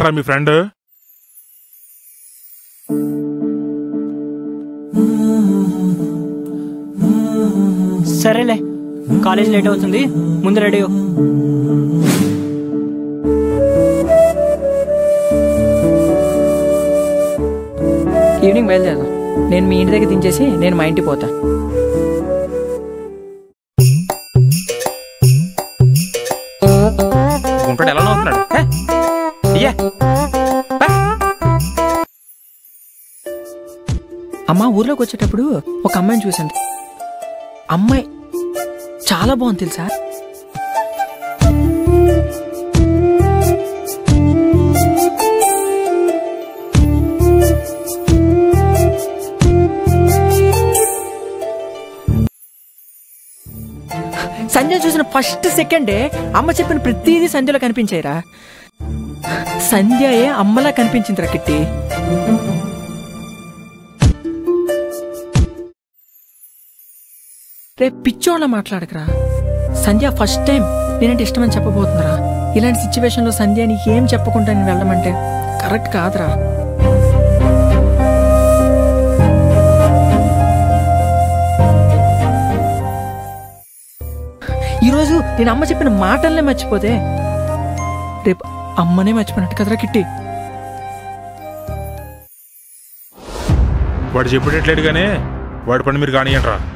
ఎక్కడ్రా మీ ఫ్రెండ్ సరేలే కాలేజ్ లేట్ అవుతుంది ముందు రెడీ అవ్వు. ఈవినింగ్ బయలుదేరదాం నేను మీ ఇంటి దగ్గర దించేసి నేను మా ఇంటికి పోతా గుంటాడు ఎలా నవ్వుతున్నాడు హే? అయ్యా అమ్మ ఊర్లోకి వచ్చేటప్పుడు ఒక అమ్మాయిని చూశాను అమ్మాయి చాలా బాగుంది తెలుసా సంజయ్ చూసిన ఫస్ట్ సెకండే అమ్మ చెప్పిన ప్రతిదీ సంధ్యలో కనిపించాయిరా సంధ్యయే అమ్మలా కనిపించిందిరా కిట్టి రేపు పిచ్చోళ్ళ మాట్లాడకరా సంధ్య ఫస్ట్ టైం నేనంటే ఇష్టమని చెప్పబోతుందిరా ఇలాంటి సిచ్యువేషన్లో సంధ్య నీకు ఏం చెప్పకుండా నేను వెళ్ళమంటే కరెక్ట్ కాదురా ఈరోజు నేను అమ్మ చెప్పిన మాటల్నే మర్చిపోతే రేపు అమ్మనే మర్చిపోయినట్టు కదరా కిట్టి వాడు చెప్పేటట్లేడు కానీ వాడి పని మీరు కానియంట్రా